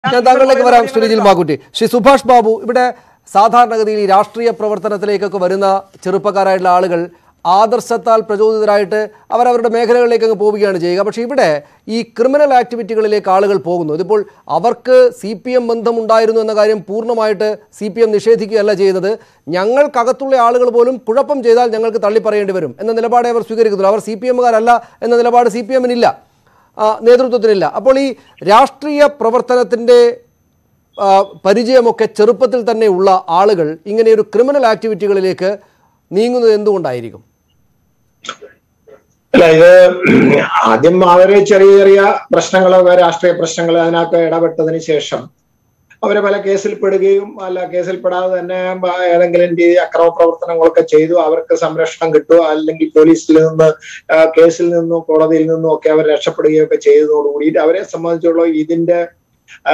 ഞാൻ താങ്കളിലേക്ക് വരാം ശ്രീജിൽ മാക്കുറ്റി ശ്രീ സുഭാഷ് ബാബു ഇവിടെ സാധാരണഗതിയിൽ ഈ രാഷ്ട്രീയ പ്രവർത്തനത്തിലേക്കൊക്കെ വരുന്ന ചെറുപ്പക്കാരായിട്ടുള്ള ആളുകൾ ആദർശത്താൽ പ്രചോദിതരായിട്ട് അവരവരുടെ മേഖലകളിലേക്ക് അങ്ങ് പോവുകയാണ് ചെയ്യുക പക്ഷേ ഇവിടെ ഈ ക്രിമിനൽ ആക്ടിവിറ്റികളിലേക്ക് ആളുകൾ പോകുന്നു ഇതിപ്പോൾ അവർക്ക് സി പി എം ബന്ധമുണ്ടായിരുന്നു എന്ന കാര്യം പൂർണ്ണമായിട്ട് സി പി എം നിഷേധിക്കുകയല്ല ചെയ്യുന്നത് ഞങ്ങൾക്കകത്തുള്ള ആളുകൾ പോലും കുഴപ്പം ചെയ്താൽ ഞങ്ങൾക്ക് തള്ളിപ്പറയേണ്ടി വരും എന്ന നിലപാടെ അവർ സ്വീകരിക്കുന്നുള്ളൂ അവർ സി പി എമ്മുകാരല്ല എന്ന നിലപാട് സി പി എമ്മിനില്ല ആ, നേതൃത്വത്തിനില്ല അപ്പോൾ ഈ രാഷ്ട്രീയ പ്രവർത്തനത്തിൻ്റെ ആ, പരിചയമൊക്കെ ചെറുപ്പത്തിൽ തന്നെ ഉള്ള ആളുകൾ ഇങ്ങനെയൊരു ക്രിമിനൽ ആക്ടിവിറ്റികളിലേക്ക് നീങ്ങുന്നത് എന്തുകൊണ്ടായിരിക്കും അല്ല ഇത് ആദ്യം അവര് ചെറിയ ചെറിയ പ്രശ്നങ്ങളൊക്കെ രാഷ്ട്രീയ പ്രശ്നങ്ങൾ അതിനകത്ത് ഇടപെട്ടതിന് ശേഷം അവരെ പല കേസിൽ പെടുകയും അല്ല കേസിൽ പെടാതെ തന്നെ ബ- ഏതെങ്കിലും രീതി അക്രമ പ്രവർത്തനങ്ങളൊക്കെ ചെയ്തു അവർക്ക് സംരക്ഷണം കിട്ടുക അല്ലെങ്കിൽ പോലീസിൽ നിന്ന് ആ, കേസിൽ നിന്നും കോടതിയിൽ നിന്നും ഒക്കെ അവർ രക്ഷപ്പെടുകയൊക്കെ ചെയ്തതോടുകൂടി അവരെ സംബന്ധിച്ചുള്ള ഇതിന്റെ ആ,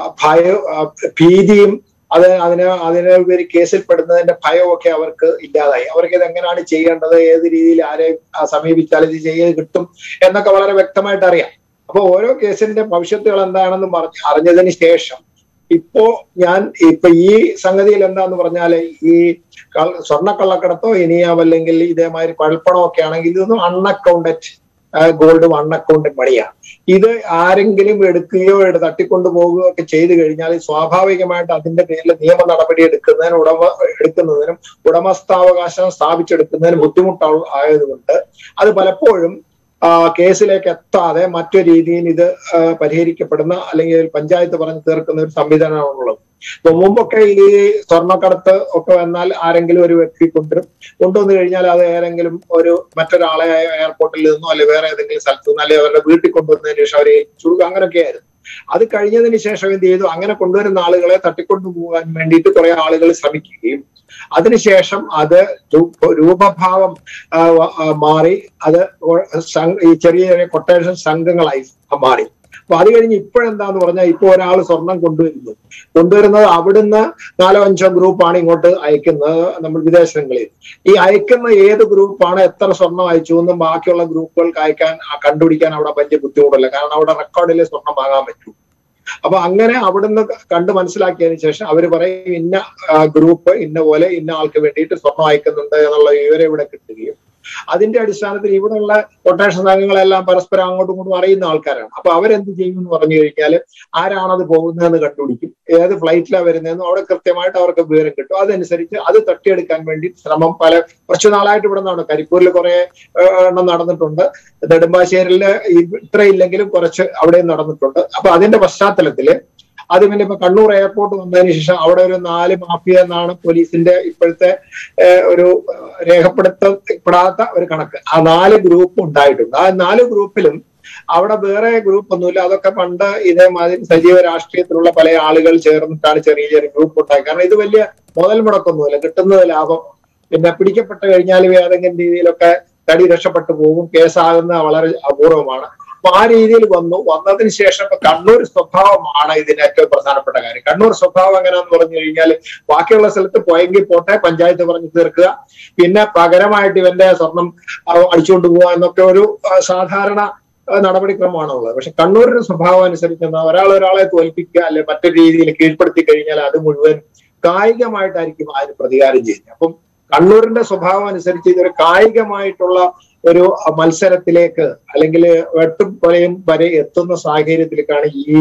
ഭയ ആ, ഭീതിയും അത് അതിന് അതിന് ഒരു കേസിൽ പെടുന്നതിന്റെ ഭയമൊക്കെ അവർക്ക് ഇല്ലാതായി അവർക്ക് ഇത് എങ്ങനെയാണ് ചെയ്യേണ്ടത് ഏത് രീതിയിൽ ആരെ ആ, സമീപിച്ചാൽ ഇത് ചെയ്ത് കിട്ടും എന്നൊക്കെ വളരെ വ്യക്തമായിട്ട് അറിയാം അപ്പൊ ഓരോ കേസിന്റെ ഭവിഷ്യത്തുകൾ എന്താണെന്ന് പറഞ്ഞ് അറിഞ്ഞതിന് ശേഷം ഇപ്പോ ഞാൻ ഇപ്പൊ ഈ സംഗതിയിൽ എന്താന്ന് പറഞ്ഞാല് ഈ കൾ- സ്വർണ്ണക്കള്ളക്കടത്തോ ഇനിയോ അല്ലെങ്കിൽ ഇതേമാതിരി പഴപ്പണോ ഒക്കെ ആണെങ്കിൽ ഇതൊന്നും അൺഅക്കൗണ്ടഡ് ഗോൾഡും അൺഅക്കൗണ്ടഡ് മണിയാണ് ഇത് ആരെങ്കിലും എടുക്കുകയോ എടു തട്ടിക്കൊണ്ടു പോകുകയോ ഒക്കെ ചെയ്തു കഴിഞ്ഞാൽ സ്വാഭാവികമായിട്ട് അതിന്റെ പേരിൽ നിയമ നടപടി എടുക്കുന്നതിന് ഉടമ എടുക്കുന്നതിനും ഉടമസ്ഥാവകാശം സ്ഥാപിച്ചെടുക്കുന്നതിന് ബുദ്ധിമുട്ട് ആയതുകൊണ്ട് അത് പലപ്പോഴും ആ, കേസിലേക്ക് എത്താതെ മറ്റൊരു രീതിയിൽ ഇത് ആ, പരിഹരിക്കപ്പെടുന്ന അല്ലെങ്കിൽ പഞ്ചായത്ത് പറഞ്ഞ് തീർക്കുന്ന ഒരു സംവിധാനമാണുള്ളത് ഇപ്പൊ മുമ്പൊക്കെ ഈ സ്വർണ്ണക്കടത്ത് ഒക്കെ വന്നാൽ ആരെങ്കിലും ഒരു വ്യക്തി കൊണ്ടുവരും കൊണ്ടുവന്നു കഴിഞ്ഞാൽ അത് ഏതെങ്കിലും ഒരു മറ്റൊരാളെ എയർപോർട്ടിൽ നിന്നോ അല്ലെങ്കിൽ വേറെ ഏതെങ്കിലും സ്ഥലത്തു നിന്ന് അല്ലെങ്കിൽ അവരുടെ വീട്ടിൽ കൊണ്ടുവന്നതിന് ശേഷം അവരെ ഏൽപ്പിച്ചു കൊടുക്കുക അങ്ങനെയൊക്കെ ആയിരുന്നു അത് കഴിഞ്ഞതിന് ശേഷം എന്ത് ചെയ്തു അങ്ങനെ കൊണ്ടുവരുന്ന ആളുകളെ തട്ടിക്കൊണ്ടു പോകാൻ വേണ്ടിയിട്ട് കുറെ ആളുകൾ ശ്രമിക്കുകയും അതിനുശേഷം അത് രൂ- രൂപഭാവം ആ, ആ, മാറി അത് ഒ- സം- ഈ ചെറിയ ചെറിയ കൊട്ടേഷൻ സംഘങ്ങളായി മാറി അപ്പൊ അത് കഴിഞ്ഞ് ഇപ്പോഴെന്താന്ന് പറഞ്ഞാൽ ഇപ്പൊ ഒരാൾ സ്വർണം കൊണ്ടുവരുന്നു കൊണ്ടുവരുന്നത് അവിടുന്ന് നാലോ അഞ്ചോ ഗ്രൂപ്പാണ് ഇങ്ങോട്ട് അയക്കുന്നത് നമ്മൾ വിദേശങ്ങളിൽ ഈ അയക്കുന്ന ഏത് ഗ്രൂപ്പാണ് എത്ര സ്വർണം അയച്ചു എന്നും ബാക്കിയുള്ള ഗ്രൂപ്പുകൾക്ക് അയക്കാൻ ആ, കണ്ടുപിടിക്കാൻ അവിടെ വലിയ ബുദ്ധിമുട്ടില്ല കാരണം അവിടെ റെക്കോർഡിൽ സ്വർണം വാങ്ങാൻ പറ്റൂ അപ്പൊ അങ്ങനെ അവിടുന്ന് കണ്ട് മനസ്സിലാക്കിയതിനു ശേഷം അവർ പറയും ഇന്ന ആ, ഗ്രൂപ്പ് ഇന്ന പോലെ ഇന്ന ആൾക്ക് വേണ്ടിയിട്ട് സ്വർണം അയക്കുന്നുണ്ട് എന്നുള്ള വിവരം ഇവിടെ കിട്ടുകയും അതിന്റെ അടിസ്ഥാനത്തിൽ ഇവിടെയുള്ള കൊട്ടേഷൻ സംഘങ്ങളെല്ലാം പരസ്പരം അങ്ങോട്ടും ഇങ്ങോട്ടും അറിയുന്ന ആൾക്കാരാണ് അപ്പൊ അവരെന്ത് ചെയ്യും എന്ന് പറഞ്ഞു കഴിഞ്ഞാൽ ആരാണത് പോകുന്നതെന്ന് കണ്ടുപിടിക്കും ഏത് ഫ്ലൈറ്റിലാണ് വരുന്നതെന്ന് അവിടെ കൃത്യമായിട്ട് അവർക്ക് വിവരം കിട്ടും അതനുസരിച്ച് അത് തട്ടിയെടുക്കാൻ വേണ്ടി ശ്രമം പല കുറച്ചു നാളായിട്ട് ഇവിടെ നടന്നു കരിപ്പൂരിൽ കുറെ ഏഹ്, എണ്ണം നടന്നിട്ടുണ്ട് നെടുമ്പാശ്ശേരിയില് ഈ- ഇത്രയില്ലെങ്കിലും കുറച്ച് അവിടെയും നടന്നിട്ടുണ്ട് അപ്പൊ അതിന്റെ പശ്ചാത്തലത്തില് അത് പിന്നെ ഇപ്പൊ കണ്ണൂർ എയർപോർട്ട് വന്നതിന് ശേഷം അവിടെ ഒരു നാല് മാഫിയ എന്നാണ് പോലീസിന്റെ ഇപ്പോഴത്തെ ഏഹ്, ഒരു ഏഹ്, രേഖപ്പെടുത്തപ്പെടാത്ത ഒരു കണക്ക് ആ നാല് ഗ്രൂപ്പ് ഉണ്ടായിട്ടുണ്ട് ആ നാല് ഗ്രൂപ്പിലും അവിടെ വേറെ ഗ്രൂപ്പ് ഒന്നുമില്ല അതൊക്കെ പണ്ട് ഇതേമാതിരി സജീവ രാഷ്ട്രീയത്തിലുള്ള പല ആളുകൾ ചേർന്നിട്ടാണ് ചെറിയ ചെറിയ ഗ്രൂപ്പ് ഉണ്ടായത് കാരണം ഇത് വലിയ മുതൽ മുടക്കൊന്നുമില്ല കിട്ടുന്നത് ലാഭം പിന്നെ പിടിക്കപ്പെട്ട് കഴിഞ്ഞാൽ ഏതെങ്കിലും രീതിയിലൊക്കെ തടി രക്ഷപ്പെട്ടു പോകും കേസാകുന്ന വളരെ അപൂർവമാണ് അപ്പൊ ആ രീതിയിൽ വന്നു വന്നതിന് ശേഷം ഇപ്പൊ കണ്ണൂർ സ്വഭാവമാണ് ഇതിന് ഏറ്റവും പ്രധാനപ്പെട്ട കാര്യം കണ്ണൂർ സ്വഭാവം എങ്ങനെയാന്ന് പറഞ്ഞു കഴിഞ്ഞാൽ ബാക്കിയുള്ള സ്ഥലത്ത് പോയെങ്കിൽ പോട്ടെ പഞ്ചായത്ത് പറഞ്ഞ് തീർക്കുക പിന്നെ പകരമായിട്ട് ഇവന്റെ സ്വർണം ആ, അടിച്ചുകൊണ്ട് പോവുക എന്നൊക്കെ ഒരു ആ, സാധാരണ ആ, നടപടിക്രമമാണുള്ളത് പക്ഷെ കണ്ണൂരിന്റെ സ്വഭാവം അനുസരിച്ച് എന്നാ ഒരാൾ ഒരാളെ തോൽപ്പിക്കുക അല്ലെ മറ്റൊരു രീതിയിൽ കീഴ്പ്പെടുത്തി കഴിഞ്ഞാൽ അത് മുഴുവൻ കായികമായിട്ടായിരിക്കും അതിന് പ്രതികാരം ചെയ്യുന്നത് അപ്പം കണ്ണൂരിന്റെ സ്വഭാവം അനുസരിച്ച് ഇതൊരു കായികമായിട്ടുള്ള ഒരു മത്സരത്തിലേക്ക് അല്ലെങ്കിൽ വെട്ടും കൊലയും വരെ എത്തുന്ന സാഹചര്യത്തിലേക്കാണ് ഈ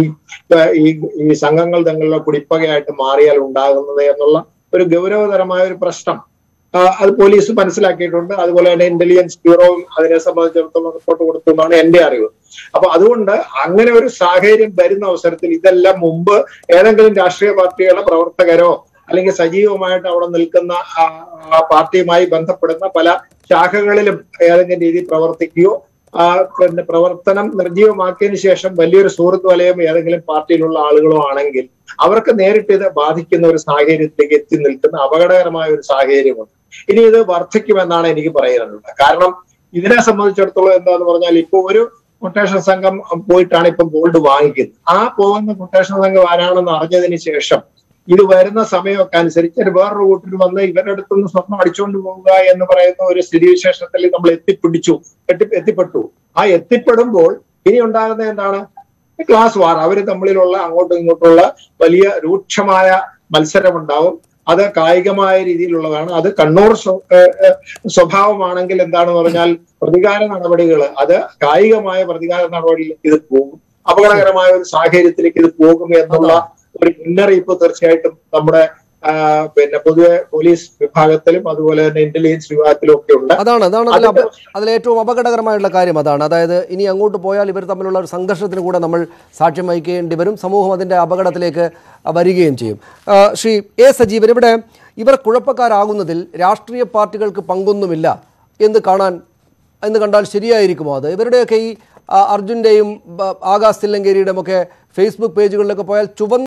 ഈ ഈ സംഘങ്ങൾ തമ്മിലുള്ള കുടിപ്പകയായിട്ട് മാറിയാൽ ഉണ്ടാകുന്നത് എന്നുള്ള ഒരു ഗൗരവതരമായ ഒരു പ്രശ്നം ആ, അത് പോലീസ് മനസ്സിലാക്കിയിട്ടുണ്ട് അതുപോലെ തന്നെ ഇന്റലിജൻസ് ബ്യൂറോയും അതിനെ സംബന്ധിച്ചിടത്തോളം റിപ്പോർട്ട് കൊടുത്തു എന്നാണ് എന്റെ അറിവ് അപ്പൊ അതുകൊണ്ട് അങ്ങനെ ഒരു സാഹചര്യം വരുന്ന അവസരത്തിൽ ഇതെല്ലാം മുമ്പ് ഏതെങ്കിലും രാഷ്ട്രീയ പാർട്ടികളുടെ പ്രവർത്തകരോ അല്ലെങ്കിൽ സജീവമായിട്ട് അവിടെ നിൽക്കുന്ന ആ, ആ പാർട്ടിയുമായി ബന്ധപ്പെടുന്ന പല ശാഖകളിലും ഏതെങ്കിലും രീതിയിൽ പ്രവർത്തിക്കുകയോ ആ, പിന്നെ പ്രവർത്തനം നിർജീവമാക്കിയതിനു ശേഷം വലിയൊരു സുഹൃത്ത് വലയം ഏതെങ്കിലും പാർട്ടിയിലുള്ള ആളുകളോ ആണെങ്കിൽ അവർക്ക് നേരിട്ട് ഇത് ബാധിക്കുന്ന ഒരു സാഹചര്യത്തിലേക്ക് എത്തി നിൽക്കുന്ന അപകടകരമായ ഒരു സാഹചര്യമുണ്ട് ഇനി ഇത് വർദ്ധിക്കുമെന്നാണ് എനിക്ക് പറയാനുള്ളത് കാരണം ഇതിനെ സംബന്ധിച്ചിടത്തോളം എന്താന്ന് പറഞ്ഞാൽ ഇപ്പൊ ഒരു കൊട്ടേഷൻ സംഘം പോയിട്ടാണ് ഇപ്പം ഗോൾഡ് വാങ്ങിക്കുന്നത് ആ പോകുന്ന കൊട്ടേഷൻ സംഘം ആരാണെന്ന് അറിഞ്ഞതിന് ശേഷം ഇത് വരുന്ന സമയമൊക്കെ അനുസരിച്ച് ഒരു വേറൊരു കൂട്ടർ വന്ന് ഇവരുടെ അടുത്തുനിന്ന് സ്വർണം അടിച്ചുകൊണ്ട് പോവുക എന്ന് പറയുന്ന ഒരു സ്ഥിതിവിശേഷത്തിൽ നമ്മൾ എത്തിപ്പിടിച്ചു എത്തി എത്തിപ്പെട്ടു ആ എത്തിപ്പെടുമ്പോൾ ഇനി ഉണ്ടാകുന്ന എന്താണ് ക്ലാസ് വാർ അവർ തമ്മിലുള്ള അങ്ങോട്ടും ഇങ്ങോട്ടുള്ള വലിയ രൂക്ഷമായ മത്സരമുണ്ടാവും അത് കായികമായ രീതിയിലുള്ളതാണ് അത് കണ്ണൂർ സ്വ- ഏഹ് ഏഹ് സ്വഭാവമാണെങ്കിൽ എന്താണെന്ന് പറഞ്ഞാൽ പ്രതികാര നടപടികൾ അത് കായികമായ പ്രതികാര നടപടിയിലേക്ക് ഇത് പോകും അപകടകരമായ ഒരു സാഹചര്യത്തിലേക്ക് ഇത് പോകും എന്നുള്ള ഒരു മുന്നറിയിപ്പ് തീർച്ചയായിട്ടും നമ്മുടെ ആ, പിന്നെ പൊതുവെ പോലീസ് വിഭാഗത്തിലും അതുപോലെ തന്നെ ഇന്റലിജൻസ് വിഭാഗത്തിലും ഒക്കെ ഉണ്ട് അതാണ് അതാണ് അതിൽ അതിന്റെ- അപ- അതിൽ ഏറ്റവും അപകടകരമായിട്ടുള്ള കാര്യം അതാണ് അതായത് ഇനി അങ്ങോട്ട് പോയാൽ ഇവർ തമ്മിലുള്ള ഒരു സംഘർഷത്തിന് കൂടെ നമ്മൾ സാക്ഷ്യം വഹിക്കേണ്ടി വരും സമൂഹം അതിൻ്റെ അപകടത്തിലേക്ക് വരികയും ചെയ്യും ആ, ശ്രീ എ സജീവൻ ഇവിടെ ഇവർ കുഴപ്പക്കാരാകുന്നതിൽ രാഷ്ട്രീയ പാർട്ടികൾക്ക് പങ്കൊന്നുമില്ല എന്ന് കാണാൻ എന്ന് കണ്ടാൽ ശരിയായിരിക്കുമോ അത് ഇവരുടെയൊക്കെ ഈ ആ, അർജുൻ്റെയും ബ- ആകാശ് തില്ലങ്കേരിയുടെയും ഒക്കെ ഫേസ്ബുക്ക് പേജുകളിലൊക്കെ പോയാൽ ചുവന്ന